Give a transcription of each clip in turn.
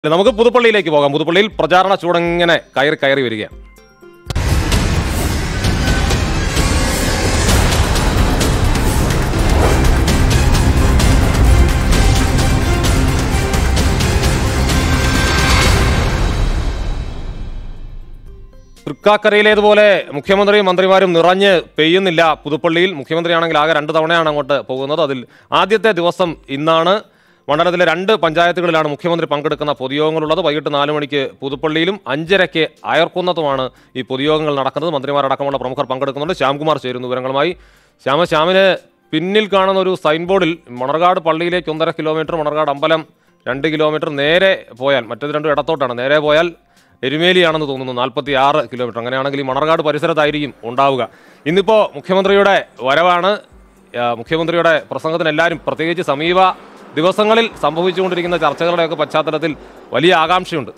നമുക്ക് പുതുപ്പള്ളിയിലേക്ക് പോകാം പുതുപ്പള്ളിയിൽ പ്രചാരണ ചൂടങ്ങനെ കയറി കയറി വരികയാണ് തൃക്കാക്കരയിലേതുപോലെ മുഖ്യമന്ത്രിയും മന്ത്രിമാരും നിറഞ്ഞ് പെയ്യുന്നില്ല പുതുപ്പള്ളിയിൽ മുഖ്യമന്ത്രിയാണെങ്കിൽ ആകെ രണ്ട് തവണയാണ് അങ്ങോട്ട് പോകുന്നത് അതിൽ ആദ്യത്തെ ദിവസം ഇന്നാണ് മണ്ഡലത്തിലെ രണ്ട് പഞ്ചായത്തുകളിലാണ് മുഖ്യമന്ത്രി പങ്കെടുക്കുന്ന പൊതുയോഗങ്ങളുള്ളത് വൈകിട്ട് നാല് മണിക്ക് പുതുപ്പള്ളിയിലും അഞ്ചരയ്ക്ക് അയർക്കുന്നതുമാണ് ഈ പൊതുയോഗങ്ങൾ നടക്കുന്നത് മന്ത്രിമാരടക്കമുള്ള പ്രമുഖർ പങ്കെടുക്കുന്നുണ്ട് ശ്യാംകുമാർ ചേരുന്നു വിവരങ്ങളുമായി ശ്യാമ ശ്യാമിന് പിന്നിൽ കാണുന്ന ഒരു സൈൻ ബോർഡിൽ മണർകാട് പള്ളിയിലേക്ക് ഒന്നര കിലോമീറ്റർ മണർകാട് അമ്പലം രണ്ട് കിലോമീറ്റർ നേരെ പോയാൽ മറ്റേത് രണ്ടും ഇടത്തോട്ടാണ് നേരെ പോയാൽ എരുമേലിയാണെന്ന് തോന്നുന്നു നാൽപ്പത്തി ആറ് കിലോമീറ്റർ അങ്ങനെയാണെങ്കിൽ ഈ മണർകാട് പരിസരത്തായിരിക്കും ഉണ്ടാവുക ഇന്നിപ്പോൾ മുഖ്യമന്ത്രിയുടെ വരവാണ് ആ, മുഖ്യമന്ത്രിയുടെ പ്രസംഗത്തിന് എല്ലാവരും പ്രത്യേകിച്ച് സമീപ ദിവസങ്ങളിൽ സംഭവിച്ചുകൊണ്ടിരിക്കുന്ന ചർച്ചകളുടെയൊക്കെ പശ്ചാത്തലത്തിൽ വലിയ ആകാംക്ഷയുണ്ട്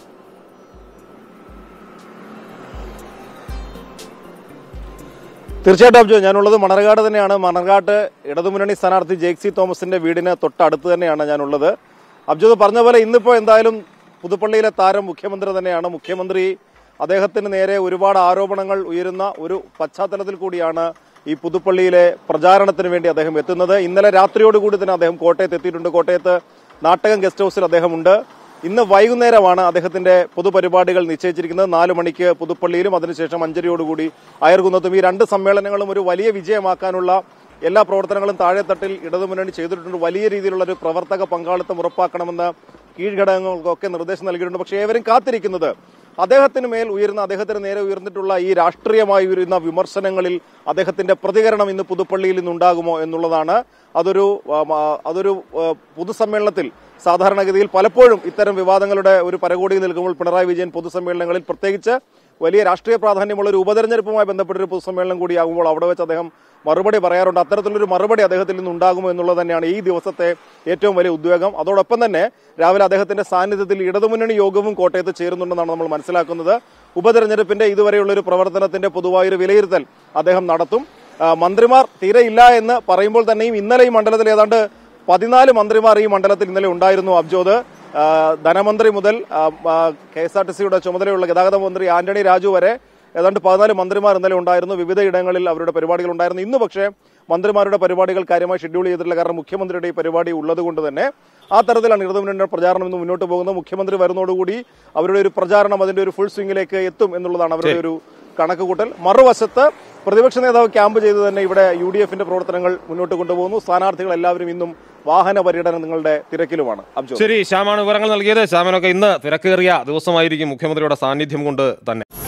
തീർച്ചയായിട്ടും അബ്ജോ ഞാനുള്ളത് മണർകാട് തന്നെയാണ് മണർകാട്ട് ഇടതുമുന്നണി സ്ഥാനാർത്ഥി ജേക്സി തോമസിന്റെ വീടിന് തൊട്ടടുത്ത് തന്നെയാണ് ഞാനുള്ളത് അബ്ജോദ് പറഞ്ഞ പോലെ ഇന്നിപ്പോ എന്തായാലും പുതുപ്പള്ളിയിലെ താരം മുഖ്യമന്ത്രി തന്നെയാണ് മുഖ്യമന്ത്രി അദ്ദേഹത്തിന് നേരെ ഒരുപാട് ആരോപണങ്ങൾ ഉയരുന്ന ഒരു പശ്ചാത്തലത്തിൽ കൂടിയാണ് ഈ പുതുപ്പള്ളിയിലെ പ്രചാരണത്തിന് വേണ്ടി അദ്ദേഹം എത്തുന്നത് ഇന്നലെ രാത്രിയോടുകൂടി തന്നെ അദ്ദേഹം കോട്ടയത്ത് എത്തിയിട്ടുണ്ട് കോട്ടയത്ത് നാട്ടകം ഗസ്റ്റ് ഹൌസിൽ അദ്ദേഹമുണ്ട് ഇന്ന് വൈകുന്നേരമാണ് അദ്ദേഹത്തിന്റെ പൊതുപരിപാടികൾ നിശ്ചയിച്ചിരിക്കുന്നത് നാല് മണിക്ക് പുതുപ്പള്ളിയിലും അതിനുശേഷം അഞ്ചരയോടുകൂടി അയർകുന്നത്തും ഈ രണ്ട് സമ്മേളനങ്ങളും ഒരു വലിയ വിജയമാക്കാനുള്ള എല്ലാ പ്രവർത്തനങ്ങളും താഴെത്തട്ടിൽ ഇടതുമുന്നണി ചെയ്തിട്ടുണ്ട് വലിയ രീതിയിലുള്ള ഒരു പ്രവർത്തക പങ്കാളിത്തം ഉറപ്പാക്കണമെന്ന് കീഴ്ഘടകങ്ങൾക്കൊക്കെ നിർദ്ദേശം നൽകിയിട്ടുണ്ട് പക്ഷേ ഏവരും കാത്തിരിക്കുന്നത് അദ്ദേഹത്തിന് മേൽ ഉയരുന്ന അദ്ദേഹത്തിന് നേരെ ഉയർന്നിട്ടുള്ള ഈ രാഷ്ട്രീയമായി ഉയരുന്ന വിമർശനങ്ങളിൽ അദ്ദേഹത്തിന്റെ പ്രതികരണം ഇന്ന് പുതുപ്പള്ളിയിൽ നിന്നുണ്ടാകുമോ എന്നുള്ളതാണ് അതൊരു ആ, ആ, അതൊരു ആ, പൊതുസമ്മേളനത്തിൽ സാധാരണഗതിയിൽ പലപ്പോഴും ഇത്തരം വിവാദങ്ങളുടെ ഒരു പരകോടി നിൽക്കുമ്പോൾ പിണറായി വിജയൻ പൊതുസമ്മേളനങ്ങളിൽ പ്രത്യേകിച്ച് വലിയ രാഷ്ട്രീയ പ്രാധാന്യമുള്ള ഒരു ഉപതെരഞ്ഞെടുപ്പുമായി ബന്ധപ്പെട്ടൊരു പൊതുസമ്മേളനം കൂടിയാകുമ്പോൾ അവിടെ വെച്ച് അദ്ദേഹം മറുപടി പറയാറുണ്ട് അത്തരത്തിലൊരു മറുപടി അദ്ദേഹത്തിൽ നിന്നുണ്ടാകുമോ എന്നുള്ളത് തന്നെയാണ് ഈ ദിവസത്തെ ഏറ്റവും വലിയ ഉദ്വേഗം അതോടൊപ്പം തന്നെ രാവിലെ അദ്ദേഹത്തിന്റെ സാന്നിധ്യത്തിൽ ഇടതുമുന്നണി യോഗവും കോട്ടയത്ത് ചേരുന്നുണ്ടെന്നാണ് നമ്മൾ മനസ്സിലാക്കുന്നത് ഉപതെരഞ്ഞെടുപ്പിന്റെ ഇതുവരെയുള്ള ഒരു പ്രവർത്തനത്തിന്റെ പൊതുവായൊരു വിലയിരുത്തൽ അദ്ദേഹം നടത്തും ആ, മന്ത്രിമാർ തീരെ ഇല്ല എന്ന് പറയുമ്പോൾ തന്നെയും ഇന്നലെ ഈ മണ്ഡലത്തിൽ ഏതാണ്ട് പതിനാല് മന്ത്രിമാർ ഈ മണ്ഡലത്തിൽ ഇന്നലെ ഉണ്ടായിരുന്നു അബ്ജോദ് ആ, ധനമന്ത്രി മുതൽ കെ എസ് ആർ ടി സിയുടെ ചുമതലയുള്ള ഗതാഗത മന്ത്രി ആന്റണി രാജു വരെ ഏതാണ്ട് പതിനാല് മന്ത്രിമാർ ഇന്നലെ ഉണ്ടായിരുന്നു വിവിധ ഇടങ്ങളിൽ അവരുടെ പരിപാടികൾ ഉണ്ടായിരുന്നു ഇന്ന് പക്ഷേ മന്ത്രിമാരുടെ പരിപാടികൾ കാര്യമായി ഷെഡ്യൂൾ ചെയ്തിട്ടില്ല കാരണം മുഖ്യമന്ത്രിയുടെ ഈ പരിപാടി ഉള്ളത് കൊണ്ട് തന്നെ ആ തരത്തിലാണ് ഇടതുമുന്നണിയുടെ പ്രചാരണം ഇന്ന് മുന്നോട്ട് പോകുന്നത് മുഖ്യമന്ത്രി വരുന്നതോടുകൂടി അവരുടെ ഒരു പ്രചാരണം അതിന്റെ ഒരു ഫുൾ സ്വിംഗിലേക്ക് എത്തും എന്നുള്ളതാണ് അവരുടെ ഒരു കണക്കുകൂട്ടൽ മറുവശത്ത് പ്രതിപക്ഷ നേതാവ് ക്യാമ്പ് ചെയ്ത് തന്നെ ഇവിടെ യു ഡി എഫിന്റെ പ്രവർത്തനങ്ങൾ മുന്നോട്ട് കൊണ്ടുപോകുന്നു സ്ഥാനാർത്ഥികൾ എല്ലാവരും ഇന്നും വാഹന പര്യടനങ്ങളുടെ തിരക്കിലുമാണ് അബ്ജോ ശരി ശ്യാമാണ് വിവരങ്ങൾ നൽകിയത് ശ്യാമനൊക്കെ ഇന്ന് തിരക്കേറിയ ദിവസമായിരിക്കും മുഖ്യമന്ത്രിയുടെ സാന്നിധ്യം കൊണ്ട് തന്നെ